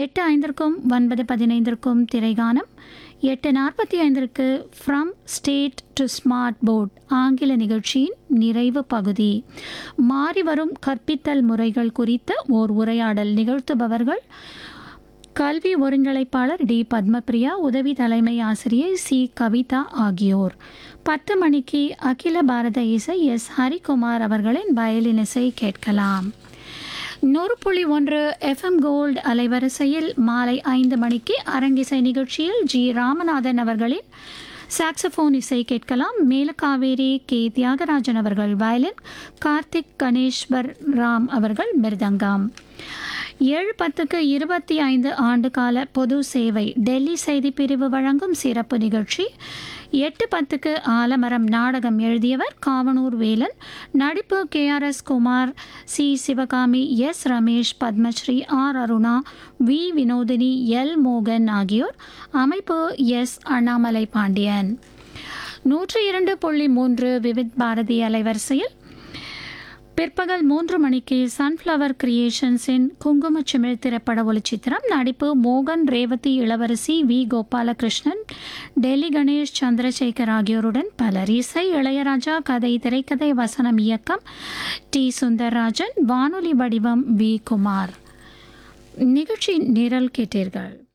எட்டு ஐந்திற்கும் ஒன்பது பதினைந்திற்கும் திரைகானம் எட்டு நாற்பத்தி ஐந்திற்கு from state to smart board ஆங்கில நிகழ்ச்சியின் நிறைவு பகுதி மாறிவரும் கற்பித்தல் முறைகள் குறித்த ஓர் உரையாடல் நிகழ்த்துபவர்கள் கல்வி ஒருங்கிணைப்பாளர் டி பத்மபிரியா உதவி தலைமை ஆசிரியை சி கவிதா ஆகியோர் பத்து மணிக்கு அகில பாரத இசை எஸ் ஹரிகுமார் அவர்களின் வயலின் இசை கேட்கலாம் நூறு புள்ளி ஒன்று எஃப்எம் கோல்டு அலைவரிசையில் மாலை ஐந்து மணிக்கு அரங்கிசை நிகழ்ச்சியில் ஜி ராமநாதன் அவர்களின் சாக்ஸபோன் இசை கேட்கலாம் மேலக்காவேரி கே தியாகராஜன் அவர்கள் வயலின் கார்த்திக் கணேஸ்வர் ராம் அவர்கள் மிருதங்கம் ஏழு பத்துக்கு இருபத்தி ஐந்து ஆண்டு கால பொது சேவை டெல்லி செய்தி பிரிவு வழங்கும் சிறப்பு நிகழ்ச்சி எட்டு பத்துக்கு ஆலமரம் நாடகம் எழுதியவர் காவனூர் வேலன் நடிப்பு K R S Kumar C Sivagami S Ramesh Padmashri R Aruna V Vinodhini L மோகன் ஆகியோர் அமைப்பு எஸ் அண்ணாமலை பாண்டியன் நூற்றி இரண்டு புள்ளி மூன்று விவித் பாரதி அலைவரிசையில் பிற்பகல் மூன்று மணிக்கு சன்ஃப்ளவர் கிரியேஷன்ஸின் குங்குமச்சிமிழ் திரைப்பட ஒளிச்சித்திரம் நடிப்பு மோகன் ரேவதி இளவரசி வி கோபாலகிருஷ்ணன் டெல்லி கணேஷ் சந்திரசேகர் ஆகியோருடன் பலர் இசை இளையராஜா கதை திரைக்கதை வசனம் இயக்கம் டி சுந்தர்ராஜன் வானொலி வடிவம் வி குமார் நிகழ்ச்சி நிரல் கேட்டீர்கள்